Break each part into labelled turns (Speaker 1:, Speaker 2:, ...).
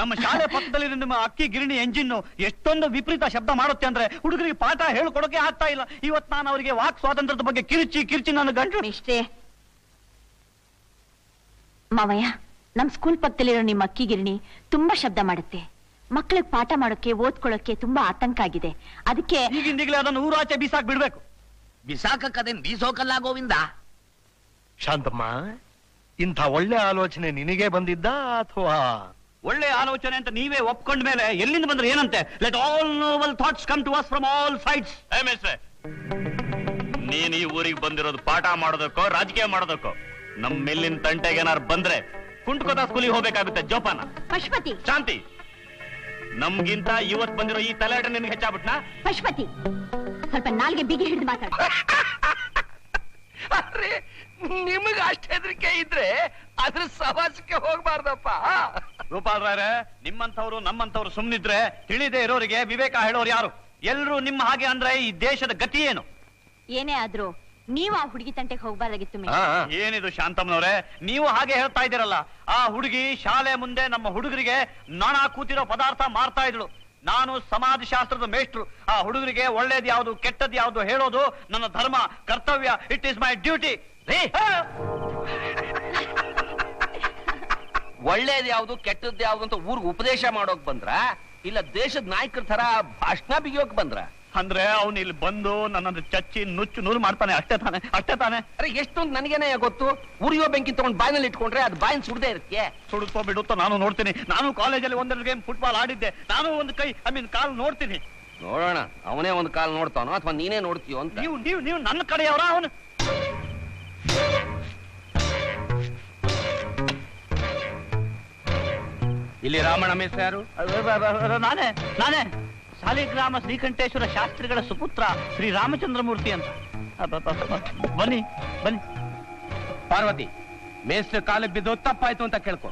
Speaker 1: ನಮ್ಮ ಶಾಲೆ ಪಕ್ಕದಲ್ಲಿ ನಿಮ್ಮ ಅಕ್ಕಿ ಗಿರಣಿ ಎಂಜಿನ್ ಎಷ್ಟೊಂದು ವಿಪರೀತ ಶಬ್ದ ಮಾಡುತ್ತೆ ಅಂದ್ರೆ ಹುಡುಗರಿಗೆ ಪಾಠ ಹೇಳ್ಕೊಡೋಕೆ ಆಗ್ತಾ ಇಲ್ಲ ಇವತ್ ನಾನು ಅವರಿಗೆ ವಾಕ್ ಸ್ವಾತಂತ್ರ್ಯದ ಬಗ್ಗೆ ಕಿರಿಚಿ ಕಿರಿಚಿ ನನ್ನ ಗಂಟು
Speaker 2: ಇಷ್ಟೇ ಮಾವಯ್ಯ ನಮ್ ಸ್ಕೂಲ್ ಪಕ್ಕದಲ್ಲಿರೋ ನಿಮ್ಮ ಅಕ್ಕಿ ಗಿರಣಿ ತುಂಬಾ ಶಬ್ದ ಮಾಡುತ್ತೆ ಮಕ್ಕಳಿಗೆ ಪಾಠ ಮಾಡೋಕೆ ಓದ್ಕೊಳ್ಳೋಕೆ ತುಂಬಾ ಆತಂಕ ಆಗಿದೆ ಅದಕ್ಕೆ
Speaker 1: ಈಗಿಂದೀಗಲೇ ಅದನ್ನು ಊರಾಚೆ ಬೀಸಾಕ್ ಬಿಡ್ಬೇಕು
Speaker 3: ಬಿಸಾಕದೇನ್ ಬೀಸೋಕಲ್ಲ ಗೋವಿಂದ
Speaker 4: ಶಾಂತಮ್ಮ ಇಂಥ ಒಳ್ಳೆ ಆಲೋಚನೆ ನಿನಗೆ ಬಂದಿದ್ದ ಅಥವಾ
Speaker 1: ಒಳ್ಳೆ ಆಲೋಚನೆ ಅಂತ ನೀವೇ ಒಪ್ಕೊಂಡ ಮೇಲೆ ಎಲ್ಲಿಂದ ಬಂದ್ರೆ ಏನಂತೆ let all noble thoughts come to us from all sides
Speaker 5: ನೀನ್ ಈ ಊರಿಗೆ ಬಂದಿರೋದು ಪಾಠ ಮಾಡೋದಕ್ಕೋ ರಾಜಕೀಯ ಮಾಡೋದಕ್ಕೋ ನಮ್ ಮೇಲಿನ ತಂಟೆಗೆ ಏನಾರು ಬಂದ್ರೆ ಕುಂಟ್ಕೋತ ಸ್ಕೂಲಿಗೆ ಹೋಗ್ಬೇಕಾಗುತ್ತೆ ಜೋಪಾನ
Speaker 2: ಪಶುಪತಿ
Speaker 5: ಶಾಂತಿ ನಮ್ಗಿಂತ ಇವತ್ ಬಂದಿರೋ ಈ ತಲೆಯಾಟ ನಿನ್ಗೆ ಹೆಚ್ಚಾಗ್ಬಿಟ್ನಾ
Speaker 2: ಪಶುಪತಿ ಸ್ವಲ್ಪ ನಾಲ್ಗೆ ಬಿಗಿ ಹಿಡಿದು ಮಾತಾಡ
Speaker 3: ಅರೆ ನಿಮಗ ಅಷ್ಟ ಹೆದರಿಕೆ ಇದ್ರೆ ಅದ್ರ ಸವಾಸಕ್ಕೆ ಹೋಗ್ಬಾರ್ದಪ್ಪ
Speaker 1: ಗೋಪಾಲ್ ರಾಯ್ರೆ ನಿಮ್ಮಂಥವ್ರು ನಮ್ಮಂಥವ್ರು ಸುಮ್ನಿದ್ರೆ ತಿಳಿದೇ ಇರೋರಿಗೆ ವಿವೇಕ ಹೇಳೋರು ಯಾರು ಎಲ್ರು ನಿಮ್ಮ ಹಾಗೆ ಅಂದ್ರೆ ಈ ದೇಶದ ಗತಿ ಏನು
Speaker 2: ಏನೇ ಆದ್ರೂ ನೀವು ಆ ಹುಡುಗಿ ತಂಟೆಗೆ ಹೋಗ್ಬಾರ್ದಾಗಿತ್ತು ಮೇ
Speaker 1: ಏನಿದು ಶಾಂತಮ್ಮನವ್ರೆ ನೀವು ಹಾಗೆ ಹೇಳ್ತಾ ಇದ್ದೀರಲ್ಲ ಆ ಹುಡುಗಿ ಶಾಲೆ ಮುಂದೆ ನಮ್ಮ ಹುಡುಗರಿಗೆ ನಾಣ ಕೂತಿರೋ ಪದಾರ್ಥ ಮಾರ್ತಾ ಇದ್ಳು ನಾನು ಸಮಾಜ ಶಾಸ್ತ್ರದ ಮೇಷ್ಟ್ರು ಆ ಹುಡುಗರಿಗೆ ಒಳ್ಳೇದ್ ಯಾವ್ದು ಕೆಟ್ಟದ್ ಯಾವ್ದು ಹೇಳೋದು ನನ್ನ ಧರ್ಮ ಕರ್ತವ್ಯ ಇಟ್ ಈಸ್ ಮೈ ಡ್ಯೂಟಿ
Speaker 3: ಒಳ್ಳೇದ್ ಯಾವ್ದು ಕೆಟ್ಟದ್ ಯಾವ್ದು ಅಂತ ಊರ್ಗ್ ಉಪದೇಶ ಮಾಡೋಕ್ ಬಂದ್ರ ಇಲ್ಲ ದೇಶದ ನಾಯಕರ ತರ ಭಾಷಣ ಬಿಗಿಯೋಕ್ ಬಂದ್ರ
Speaker 1: ಅಂದ್ರೆ ಅವನು ಇಲ್ಲಿ ಬಂದು ನನ್ನನ್ನು ಚಚ್ಚಿ ನುಚ್ಚು ನೂರು ಮಾಡ್ತಾನೆ ಅಷ್ಟೇ ತಾನೆ ಅಷ್ಟೇ ತಾನೆ
Speaker 3: ಅರೆ ಎಷ್ಟೊಂದು ನನಗೇನೆ ಗೊತ್ತು ಉರಿಯೋ ಬೆಂಕಿ ತಗೊಂಡ್ ಬಾಯಿನಲ್ಲಿ ಇಟ್ಕೊಂಡ್ರೆ ಅದು ಬಾಯಿನ ಸುಡದೆ ಇರುತ್ತೆ
Speaker 1: ಸುಡುತ್ತೋ ಬಿಡುತ್ತೋ ನಾನು ನೋಡ್ತೀನಿ ನಾನು ಕಾಲೇಜಲ್ಲಿ ಒಂದೆರಡು ಗೇಮ್ ಫುಟ್ಬಾಲ್ ಆಡಿದ್ದೆ ನಾನು ಒಂದು ಕೈ ಐ ಮೀನ್ ಕಾಲ್ ನೋಡ್ತೀನಿ
Speaker 3: ನೋಡೋಣ ಅವನೇ ಒಂದ್ ಕಾಲ್ ನೋಡ್ತಾನೋ ಅಥವಾ ನೀನೇ ನೋಡ್ತೀಯೋ ಅಂತ
Speaker 1: ನೀವು ನೀವು ನೀವು ನನ್ನ ಕಡೆಯವರ ಅವನು
Speaker 3: ಇಲ್ಲಿ ರಾಮಣ್ಣ ಮೇಸ ಯಾರು
Speaker 1: ನಾನೇ ನಾನೇ ಶಾಲಿಗ್ರಾಮ ಶ್ರೀಕಂಠೇಶ್ವರ ಶಾಸ್ತ್ರಿಗಳ ಸುಪುತ್ರ ಶ್ರೀ ರಾಮಚಂದ್ರಮೂರ್ತಿ ಅಂತ ಅಬ್ಬಬ್ಬಬ್ಬ. ಬನ್ನಿ ಬನ್ನಿ
Speaker 3: ಪಾರ್ವತಿ ಮೇಸ್ಟ್ರ ಕಾಲಿಗೆ ಬಿದ್ದು ತಪ್ಪಾಯ್ತು ಅಂತ ಕೇಳ್ಕೊ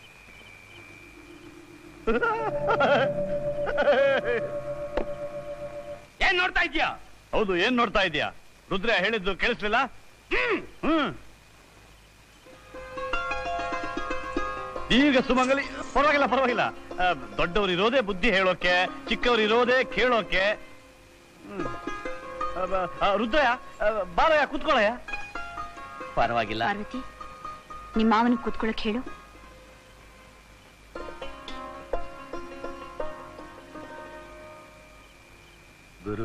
Speaker 3: ಏನ್ ನೋಡ್ತಾ ಇದ್ಯಾ
Speaker 1: ಹೌದು ಏನ್ ನೋಡ್ತಾ ಇದೀಯಾ ರುದ್ರ ಹೇಳಿದ್ದು ಕೇಳಿಸ್ಲಿಲ್ಲ ಹ್ಮ್ ಈಗ ಸುಮಂಗಲಿ ಪರವಾಗಿಲ್ಲ ಪರವಾಗಿಲ್ಲ ಆ, ದೊಡ್ಡವರು ಇರೋದೇ ಬುದ್ಧಿ ಹೇಳೋಕೆ ಚಿಕ್ಕವರು ಇರೋದೇ ಕೇಳೋಕೆ ಹ್ಮ್. ಆ, ಬ- ಆ, ರುದ್ರಯ್ಯ ಆ, ಬಾರಯ್ಯ ಕೂತ್ಕೊಳ್ಳಯ್ಯ
Speaker 3: ಪರವಾಗಿಲ್ಲ
Speaker 2: ಪಾರ್ವತಿ ನಿಮ್ಮ ಮಾವನ ಕೂತ್ಕೊಳ್ಳಕ್ ಹೇಳು
Speaker 3: ಗುರು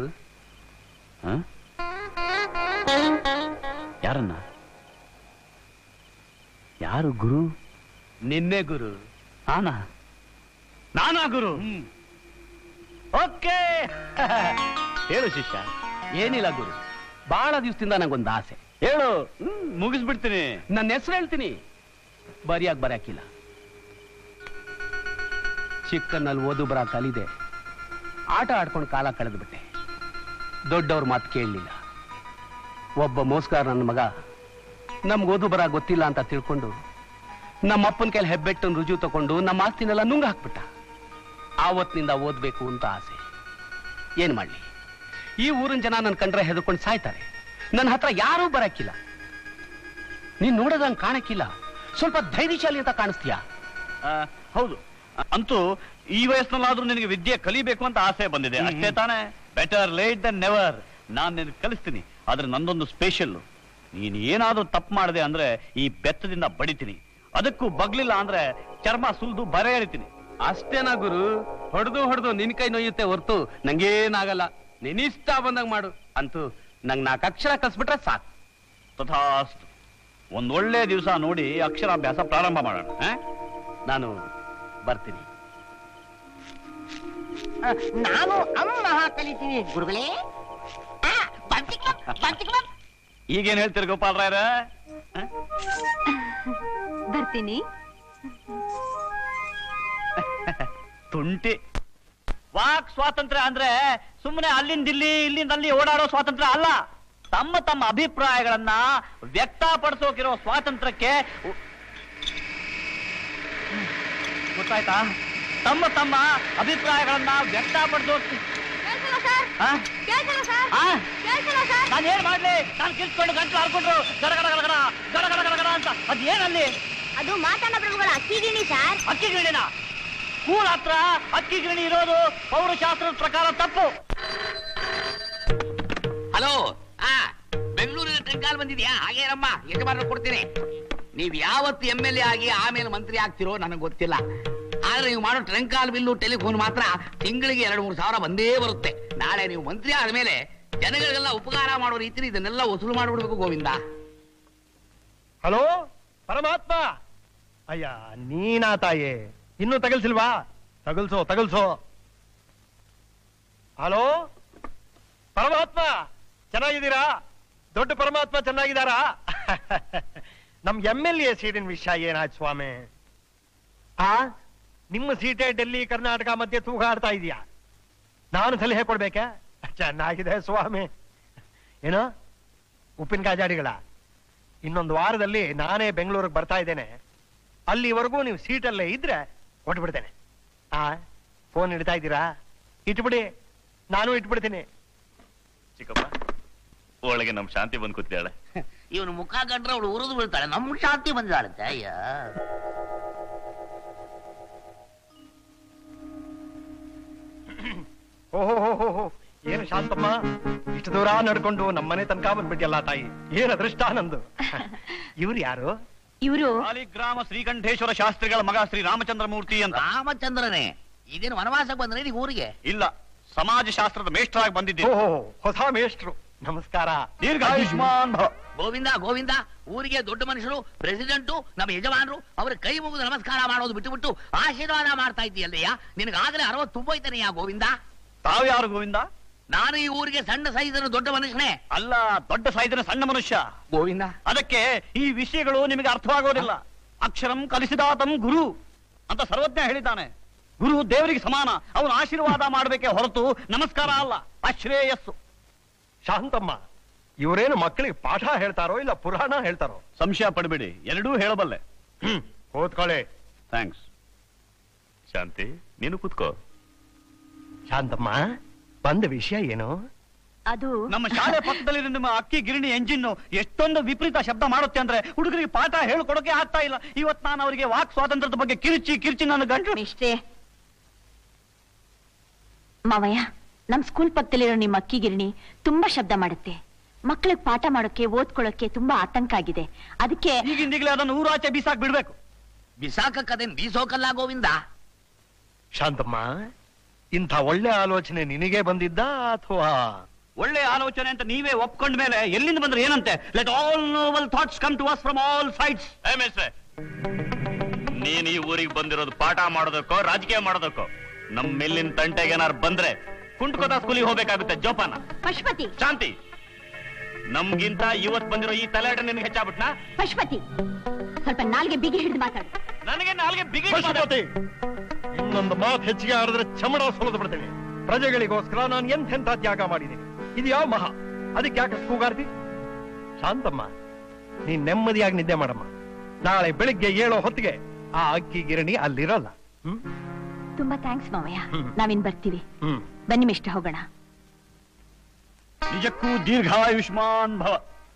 Speaker 1: ಯಾರನ್ನ ಯಾರು ಗುರು
Speaker 3: ನಿನ್ನೆ ಗುರು
Speaker 1: ನಾನಾ ನಾನಾ ಗುರು ಓಕೆ ಹೇಳು ಶಿಷ್ಯ
Speaker 3: ಏನಿಲ್ಲ ಗುರು ಬಹಳ ದಿವಸದಿಂದ ನಂಗೊಂದು ಆಸೆ
Speaker 1: ಹೇಳು ಮುಗಿಸ್ಬಿಡ್ತೀನಿ
Speaker 3: ನನ್ನ ಹೆಸರು ಹೇಳ್ತೀನಿ ಬರಿಯಾಕ್ ಬರಕಿಲ್ಲ ಚಿಕ್ಕನ್ನಲ್ಲಿ ಓದು ಬರ ಕಲಿದೆ ಆಟ ಆಡ್ಕೊಂಡು ಕಾಲ ಕಳೆದ್ಬಿಟ್ಟೆ ದೊಡ್ಡವ್ರ ಮಾತು ಕೇಳಲಿಲ್ಲ ಒಬ್ಬ ಮೋಸ್ಗಾರ ನನ್ನ ಮಗ ನಮ್ಗೆ ಓದು ಬರ ಗೊತ್ತಿಲ್ಲ ಅಂತ ತಿಳ್ಕೊಂಡು ನಮ್ಮ ಅಪ್ಪನ ಕೈಲಿ ಹೆಬ್ಬೆಟ್ಟನ್ನು ರುಜು ತಗೊಂಡು ನಮ್ಮ ಆಸ್ತಿನೆಲ್ಲ ನುಂಗ ಹಾಕ್ಬಿಟ್ಟ ಆವತ್ತಿನಿಂದ ಓದ್ಬೇಕು ಅಂತ ಆಸೆ ಏನ್ ಮಾಡ್ಲಿ ಈ ಊರಿನ ಜನ ನನ್ನ ಕಂಡ್ರೆ ಹೆದರ್ಕೊಂಡು ಸಾಯ್ತಾರೆ ನನ್ನ ಹತ್ರ ಯಾರೂ ಬರಕ್ಕಿಲ್ಲ ನೀನ್ ನೋಡೋದಂಗ್ ಕಾಣಕ್ಕಿಲ್ಲ ಸ್ವಲ್ಪ ಧೈರ್ಯಶಾಲಿ ಅಂತ ಕಾಣಿಸ್ತೀಯಾ
Speaker 1: ಆ, ಹೌದು ಅಂತೂ ಈ ವಯಸ್ಸಿನಲ್ಲಾದ್ರೂ ನಿನಗೆ ವಿದ್ಯೆ ಕಲಿಬೇಕು ಅಂತ ಆಸೆ ಬಂದಿದೆ ಅಷ್ಟೇ ತಾನೇ ಬೆಟರ್ ಲೇಟ್ ದನ್ ನೆವರ್ ನಾನ್ ನಿನಗೆ ಕಲಿಸ್ತೀನಿ ಆದ್ರೆ ನಂದೊಂದು ಸ್ಪೆಷಲ್ ನೀನ್ ಏನಾದ್ರೂ ತಪ್ಪು ಮಾಡಿದೆ ಅಂದ್ರೆ ಈ ಬೆತ್ತದಿಂದ ಬಡಿತೀನಿ ಅದಕ್ಕೂ ಬಗ್ಲಿಲ್ಲ ಅಂದ್ರೆ ಚರ್ಮ ಸುಲ್ದು ಬರೆ ಎಳಿತೀನಿ
Speaker 3: ಅಷ್ಟೇನಾ ಗುರು ಹೊಡೆದು ಹೊಡೆದು ನಿನ್ ಕೈ ನೋಯುತ್ತೆ ಹೊರ್ತು ನಂಗೇನಾಗಲ್ಲ ನಿನ್ನಿಷ್ಟ ಬಂದಂಗ್ ಮಾಡು ಅಂತೂ ನಂಗ್ ನಾಲ್ಕು ಅಕ್ಷರ ಕಲ್ಸ್ಬಿಟ್ರೆ ಸಾಕು
Speaker 1: ತಥಾಸ್ತು ಒಂದ್ ಒಳ್ಳೆ ದಿವಸ ನೋಡಿ ಅಕ್ಷರಾಭ್ಯಾಸ ಪ್ರಾರಂಭ ಮಾಡೋಣ ಆ?
Speaker 3: ನಾನು ಬರ್ತೀನಿ
Speaker 6: ನಾನು ಅಮ್ಮ ಕಲಿತೀನಿ ಗುರುಗಳೇ ಆ, ಬರ್ತಿಕ್ಲ, ಬರ್ತಿಕ್ಲ.
Speaker 1: ಈಗೇನ್ ಹೇಳ್ತೀರಿ ಗೋಪಾಲ್ ರಾಯರ
Speaker 2: ಬರ್ತೀನಿ
Speaker 1: ತುಂಟಿ ವಾಕ್ ಸ್ವಾತಂತ್ರ್ಯ ಅಂದ್ರೆ ಸುಮ್ಮನೆ ಅಲ್ಲಿಂದ ಇಲ್ಲಿ ಇಲ್ಲಿಂದ ಅಲ್ಲಿ ಓಡಾಡೋ ಸ್ವಾತಂತ್ರ್ಯ ಅಲ್ಲ ತಮ್ಮ ತಮ್ಮ ಅಭಿಪ್ರಾಯಗಳನ್ನ ವ್ಯಕ್ತಪಡಿಸೋಕಿರೋ ಸ್ವಾತಂತ್ರ್ಯಕ್ಕೆ ಉ- ಗೊತ್ತಾಯ್ತಾ ತಮ್ಮ ತಮ್ಮ ಅಭಿಪ್ರಾಯಗಳನ್ನ ವ್ಯಕ್ತಪಡಿಸೋಕೆ ನಾನು ಏನ್ ಮಾಡ್ಲಿ ನಾನು ಕಿರ್ಸ್ಕೊಂಡು ಗಂಟಲು ಹಾರ್ಕೊಂಡ್ರು ಗಡ ಗಡ ಗಡ ಗಡ ಗಡ ಗಡ ಗಡ ಗಡ ಅಂತ ಅದ್ ಏನಲ್ಲಿ
Speaker 2: ಅದು ಮಾತನ್ನ ಪ್ರಭುಗಳ ಅಕ್ಕಿಗಿಣಿ ಸರ್
Speaker 1: ಅಕ್ಕಿ ಗಿಣಿನ ಕೂಡ ಶಾಸ್ತ್ರ ಅಕ್ಕಿ ಗಿರಣಿ ಇರೋದು ಪೌರಶಾಸ್ತ್ರದ ಪ್ರಕಾರ ತಪ್ಪು
Speaker 7: ಹಲೋ ಆ ಬೆಂಗಳೂರಿನ ಟ್ರೆಂಕಾಲ್ ಬಂದಿದ್ಯಾ ಹಾಗೆ ರಮ್ಮ ಯಜಮಾನ ಕೊಡ್ತೀನಿ ನೀವ್ ಯಾವತ್ತು ಎಂ ಎಲ್ ಎ ಆಗಿ ಆಮೇಲೆ ಮಂತ್ರಿ ಆಗ್ತಿರೋ ನನಗೆ ಗೊತ್ತಿಲ್ಲ ಆದ್ರೆ ನೀವು ಮಾಡೋ ಟ್ರೆಂಕಾಲ್ ಬಿಲ್ಲು ಟೆಲಿಫೋನ್ ಮಾತ್ರ ತಿಂಗಳಿಗೆ ಎರಡು ಮೂರು ಸಾವಿರ ಬಂದೇ ಬರುತ್ತೆ ನಾಳೆ ನೀವು ಮಂತ್ರಿ ಆದ್ಮೇಲೆ ಜನಗಳಿಗೆಲ್ಲ ಉಪಕಾರ ಮಾಡೋ ರೀತಿಲಿ ಇದನ್ನೆಲ್ಲ ವಸೂಲು ಮಾಡ್ಬಿಡ್ಬೇಕು ಗೋವಿಂದ
Speaker 4: ಹಲೋ ಪರಮಾತ್ಮ ಅಯ್ಯ ನೀನಾ ತಾಯಿ ಇನ್ನೂ ತಗಲ್ಸಿಲ್ವಾ ತಗಲ್ಸೋ ತಗಲ್ಸೋ ಹಲೋ ಪರಮಾತ್ಮ ಚೆನ್ನಾಗಿದ್ದೀರಾ ದೊಡ್ಡ ಪರಮಾತ್ಮ ಚೆನ್ನಾಗಿದ್ದಾರಾ ನಮ್ ಎಂ ಎಲ್ ಎ ಸೀಟಿನ ವಿಷಯ ಏನಾಯ್ತು ಸ್ವಾಮಿ ಆ ನಿಮ್ಮ ಸೀಟೆ ಡೆಲ್ಲಿ ಕರ್ನಾಟಕ ಮಧ್ಯೆ ತೂಗಾಡ್ತಾ ಇದೆಯಾ ನಾನು ಸಲಹೆ ಕೊಡ್ಬೇಕಾ ಚೆನ್ನಾಗಿದೆ ಸ್ವಾಮಿ ಏನೋ ಉಪ್ಪಿನಕಾಯಿ ಜಾಡಿಗಳ ಇನ್ನೊಂದು ವಾರದಲ್ಲಿ ನಾನೇ ಬೆಂಗಳೂರಿಗೆ ಬರ್ತಾ ಇದ್ದೇನೆ ಅಲ್ಲಿವರೆಗೂ ನೀವು ಸೀಟಲ್ಲೇ ಇದ್ರೆ ಕೊಟ್ಬಿಡ್ತೇನೆ ಆ ಫೋನ್ ಇಡ್ತಾ ಇದ್ದೀರಾ ಇಟ್ಬಿಡಿ ನಾನು ಇಟ್ಬಿಡ್ತೀನಿ
Speaker 5: ಚಿಕ್ಕಪ್ಪ ಒಳಗೆ ನಮ್ ಶಾಂತಿ ಬಂದ್ ಕೂತಿದ್ದಾಳೆ
Speaker 7: ಇವನು ಮುಖ ಕಂಡ್ರೆ ಅವಳು ಉರಿದು ಬೀಳ್ತಾಳೆ ನಮ್ ಶಾಂತಿ ಬಂದಿದ್ದಾಳಂತೆ ಅಯ್ಯ
Speaker 4: ಓಹೋ ಹೋ ಹೋ ಏನು ಶಾಂತಮ್ಮ ಇಷ್ಟು ದೂರ ನಡ್ಕೊಂಡು ನಮ್ಮನೆ ತನಕ ಬಂದ್ಬಿಟ್ಟಿಯಲ್ಲ ತಾಯಿ ಏನ್ ಅದೃಷ್ಟ ನಂದು ಇವ್ರು ಯಾರು
Speaker 2: ಇವರು
Speaker 1: ಸಾಲಿಗ್ರಾಮ ಶ್ರೀಕಂಠೇಶ್ವರ ಶಾಸ್ತ್ರಿಗಳ ಮಗ ಶ್ರೀ ರಾಮಚಂದ್ರ ಮೂರ್ತಿ ಅಂತ
Speaker 7: ರಾಮಚಂದ್ರನೇ ಇದೇನು ವನವಾಸಕ್ಕೆ ಬಂದ್ರೆ ನೀವು ಊರಿಗೆ
Speaker 1: ಇಲ್ಲ ಸಮಾಜ ಶಾಸ್ತ್ರದ ಮೇಷ್ಟ್ರಾಗಿ ಬಂದಿದ್ದೀನಿ
Speaker 4: ಓಹೋ ಹೊಸ ಮೇಷ್ಟ್ರು ನಮಸ್ಕಾರ
Speaker 1: ದೀರ್ಘಾಯುಷ್ಮಾನ್ ಭವ
Speaker 7: ಗೋವಿಂದ ಗೋವಿಂದ ಊರಿಗೆ ದೊಡ್ಡ ಮನುಷ್ಯರು ಪ್ರೆಸಿಡೆಂಟು ನಮ್ಮ ಯಜಮಾನರು ಅವರ ಕೈ ಮುಗಿದು ನಮಸ್ಕಾರ ಮಾಡೋದು ಬಿಟ್ಟು ಬಿಟ್ಟು ಆಶೀರ್ವಾದ ಮಾಡ್ತಾ ಇದ್ದೀಯಲ್ಲಯ್ಯ ನಿನಗಾಗಲೇ ಅರವತ್ತು ತುಂಬೋಯ್ತಾನೆಯಾ ಗೋವಿಂದ
Speaker 1: ತಾವ್ಯಾರು ಗೋವಿಂದ
Speaker 7: ನಾನು ಈ ಊರಿಗೆ ಸಣ್ಣ ಸೈಜನ ದೊಡ್ಡ ಮನುಷ್ಯನೇ
Speaker 1: ಅಲ್ಲ ದೊಡ್ಡ ಸೈಜಿನ ಸಣ್ಣ ಮನುಷ್ಯ
Speaker 7: ಗೋವಿಂದ
Speaker 1: ಅದಕ್ಕೆ ಈ ವಿಷಯಗಳು ನಿಮಗೆ ಅರ್ಥವಾಗೋದಿಲ್ಲ ಅಕ್ಷರಂ ಕಲಿಸಿದಾತಂ ಗುರು ಅಂತ ಸರ್ವಜ್ಞ ಹೇಳಿದ್ದಾನೆ ಗುರು ದೇವರಿಗೆ ಸಮಾನ ಅವನು ಆಶೀರ್ವಾದ ಮಾಡಬೇಕೆ ಹೊರತು ನಮಸ್ಕಾರ ಅಲ್ಲ ಅಶ್ರೇಯಸ್ಸು
Speaker 4: ಶಾಂತಮ್ಮ ಇವರೇನು ಮಕ್ಕಳಿಗೆ ಪಾಠ ಹೇಳ್ತಾರೋ ಇಲ್ಲ ಪುರಾಣ ಹೇಳ್ತಾರೋ
Speaker 1: ಸಂಶಯ ಪಡಬೇಡಿ ಎರಡೂ ಹೇಳಬಲ್ಲೆ
Speaker 4: ಹ್ಮ್ ಓದ್ಕೊಳ್ಳಿ
Speaker 1: ಥ್ಯಾಂಕ್ಸ್
Speaker 5: ಶಾಂತಿ ನೀನು ಕೂತ್ಕೋ
Speaker 4: ಶಾಂತಮ್ಮ ಬಂದ ವಿಷಯ ಏನು
Speaker 2: ಅದು
Speaker 1: ನಮ್ಮ ಶಾಲೆ ಪಕ್ಕದಲ್ಲಿ ನಿಮ್ಮ ಅಕ್ಕಿ ಗಿರಣಿ ಎಂಜಿನ್ ಎಷ್ಟೊಂದು ವಿಪರೀತ ಶಬ್ದ ಮಾಡುತ್ತೆ ಅಂದ್ರೆ ಹುಡುಗರಿಗೆ ಪಾಠ ಹೇಳ್ಕೊಡಕ್ಕೆ ಆಗ್ತಾ ಇಲ್ಲ ಇವತ್ ನಾನು ಅವರಿಗೆ ವಾಕ್ ಸ್ವಾತಂತ್ರ್ಯದ ಬಗ್ಗೆ ಕಿರ್ಚಿ ಕಿರ್ಚಿ ನನ್ನ ಗಂಟು
Speaker 2: ಇಷ್ಟೇ ಮಾವಯ್ಯ ನಮ್ ಸ್ಕೂಲ್ ಪಕ್ಕದಲ್ಲಿರೋ ನಿಮ್ಮ ಅಕ್ಕಿ ಗಿರಣಿ ತುಂಬಾ ಶಬ್ದ ಮಾಡುತ್ತೆ ಮಕ್ಕಳಿಗೆ ಪಾಠ ಮಾಡೋಕೆ ಓದ್ಕೊಳ್ಳೋಕೆ ತುಂಬಾ ಆತಂಕ ಆಗಿದೆ ಅದಕ್ಕೆ
Speaker 1: ಈಗಿಂದೀಗಲೇ ಅದನ್ನು ಊರಾಚೆ ಬೀಸಾಕ್ ಬಿಡ್ಬೇಕು
Speaker 7: ಬಿಸಾಕಕ್ಕದೇನ್ ಬೀಸೋಕಲ್ಲ ಗೋವಿಂದ
Speaker 4: ಶಾಂತಮ್ಮ ಇಂಥ ಒಳ್ಳೆ ಆಲೋಚನೆ ನಿನಗೆ ಬಂದಿದ್ದ ಅಥವಾ
Speaker 1: ಒಳ್ಳೆ ಆಲೋಚನೆ ಅಂತ ನೀವೇ ಒಪ್ಕೊಂಡ ಮೇಲೆ ಎಲ್ಲಿಂದ ಬಂದ್ರೆ ಏನಂತೆ let all noble thoughts come to us from all sides
Speaker 5: ಏ ಮೇಷ್ಟ್ರೆ, ನೀನ್ ಈ ಊರಿಗೆ ಬಂದಿರೋದು ಪಾಠ ಮಾಡೋದಕ್ಕೋ ರಾಜಕೀಯ ಮಾಡೋದಕ್ಕೋ ನಮ್ ಮೇಲಿನ ತಂಟೆಗೆ ಏನಾರು ಬಂದ್ರೆ ಕುಂಟ್ಕೋತ ಸ್ಕೂಲಿಗೆ ಹೋಗ್ಬೇಕಾಗುತ್ತೆ ಜೋಪಾನ
Speaker 2: ಪಶುಪತಿ
Speaker 5: ಶಾಂತಿ ನಮ್ಗಿಂತ ಇವತ್ ಬಂದಿರೋ ಈ ತಲೆಯಾಟ ನಿನ್ಗೆ ಹೆಚ್ಚಾಗ್ಬಿಟ್ನಾ
Speaker 2: ಪಶುಪತಿ ಸ್ವಲ್ಪ ನಾಲ್ಗೆ ಬಿಗಿ ಹಿಡಿದು ಮಾತಾಡು
Speaker 5: ನನಗೆ ನಾಲ್ಗೆ ಬಿಗಿ
Speaker 4: ಪಶುಪತಿ ಇನ್ನೊಂದು ಮಾತು ಹೆಚ್ಚಿಗೆ ಆಡಿದ್ರೆ ಚಮಡ ಸುಲಿದು ಬಿಡ್ತೇನೆ ಪ್ರಜೆಗಳಿಗೋಸ್ಕರ ನಾನು ಎಂತೆಂಥ ತ್ಯಾಗ ಮಾಡಿದ್ದೀನಿ ಇದು ಯಾವ ಮಹಾ ಅದಕ್ಕೆ ಯಾಕೆ ಕೂಗಾಡ್ತಿ ಶಾಂತಮ್ಮ ನೀನ್ ನೆಮ್ಮದಿಯಾಗಿ ನಿದ್ದೆ ಮಾಡಮ್ಮ ನಾಳೆ ಬೆಳಿಗ್ಗೆ ಏಳೋ ಹೊತ್ತಿಗೆ ಆ ಅಕ್ಕಿ ಗಿರಣಿ ಅಲ್ಲಿರಲ್ಲ ಹ್ಮ್
Speaker 2: ತುಂಬಾ ಥ್ಯಾಂಕ್ಸ್ ಮಾವಯ್ಯ
Speaker 4: ಹ್ಮ್.
Speaker 2: ನಾವಿನ್ ಬರ್ತೀವಿ
Speaker 4: ಹ್ಮ್
Speaker 2: ಬನ್ನಿ ಮಿಷ್ಟ ಹೋಗೋಣ
Speaker 1: ನಿಜಕ್ಕೂ ದೀರ್ಘಾಯುಷ್ಮಾನ್ ಭವ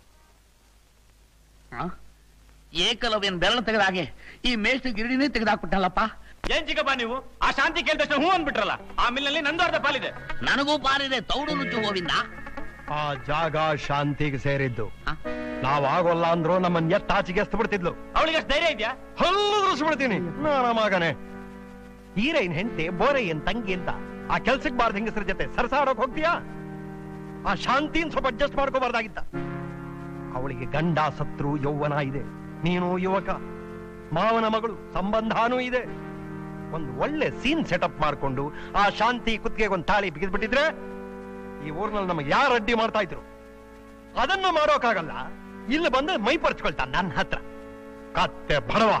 Speaker 7: ಆ? ಏಕಲವ್ಯನ್ ಬೆರಳು ತೆಗೆದ ಹಾಗೆ ಈ ಮೇಷ್ಟ್ರ ಗಿರಣಿನೇ ತೆಗೆದಾಕ್ಬಿಟ್ಟಲ್ಲಪ್ಪ
Speaker 5: ಏನ್ ಚಿಕ್ಕಪ್ಪ ನೀವು ಆ ಶಾಂತಿ ಕೇಳಿದ ತಕ್ಷಣ ಹೂ ಅಂದ್ಬಿಟ್ರಲ್ಲ ಆ ಮಿಲ್ನಲ್ಲಿ ನಂದು ಅರ್ಧ ಪಾಲಿದೆ
Speaker 7: ನನಗೂ ಪಾರಿದೆ ತೌಡು ನುಚ್ಚು ಗೋವಿಂದ
Speaker 4: ಆ ಜಾಗ ಶಾಂತಿಗೆ ಸೇರಿದ್ದು
Speaker 7: ಆ?
Speaker 4: ನಾವ್ ಆಗೋಲ್ಲ ಅಂದ್ರು ನಮ್ಮನ್ನ ಎತ್ತಾಚಿಗೆ ಎಸ್ತು ಬಿಡ್ತಿದ್ಲು
Speaker 5: ಅವಳಿಗೆ ಅಷ್ಟು ಧೈರ್ಯ ಇದೆಯಾ
Speaker 4: ಹಲ್ಲು ಬಿಡ್ತೀನಿ ನಾನ ಮಗನೇ ಈರೈನ್ ಹೆಂಡತಿ ಬೋರಯ್ಯನ್ ತಂಗಿ ಅಂತ ಆ ಕೆಲ್ಸಕ್ ಬಾರ್ದ ಹೆಂಗಸ್ರ ಜೊತೆ ಸರಸಾಡೋಕ್ ಹೋಗ್ತೀಯಾ ಆ ಶಾಂತಿನ್ ಸ್ವಲ್ಪ ಅಡ್ಜಸ್ಟ್ ಮಾಡ್ಕೋಬಾರ್ದಾಗಿತ್ತ ಅವಳಿಗೆ ಗಂಡ ಸತ್ರು ಯೌವನ ಇದೆ ನೀನು ಯುವಕ ಮಾವನ ಮಗಳು ಸಂಬಂಧಾನೂ ಇದೆ ಒಂದು ಒಳ್ಳೆ ಸೀನ್ ಸೆಟಪ್ ಮಾಡ್ಕೊಂಡು ಆ ಶಾಂತಿ ಕುತ್ತಿಗೆ ಒಂದು ತಾಳಿ ಬಿಗಿದ್ಬಿಟ್ಟಿದ್ರೆ ಈ ಊರ್ನಲ್ಲಿ ನಮಗೆ ಯಾರು ಅಡ್ಡಿ ಮಾಡ್ತಾ ಇದ್ರು ಅದನ್ನು ಮಾಡೋಕ್ಕಾಗಲ್ಲ ಇಲ್ಲಿ ಬಂದು ಮೈ ಪರ್ಚ್ಕೊಳ್ತಾ ನನ್ನ ಹತ್ರ ಕತ್ತೆ ಬಡವ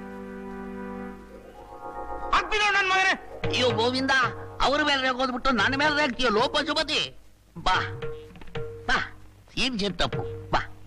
Speaker 5: ಆಗ್ಬಿಡೋ ನನ್ ಮಗನೇ
Speaker 7: ಅಯ್ಯೋ ಗೋವಿಂದ ಅವ್ರ ಮೇಲೆ ರೇಗೋದ್ಬಿಟ್ಟು ನನ್ನ ಮೇಲೆ ರೇಗ್ತೀಯ ಲೋಪ ಶುಭತಿ ಬಾ ಬಾ ಸೀನ್ ತಪ್ಪು ಬಾ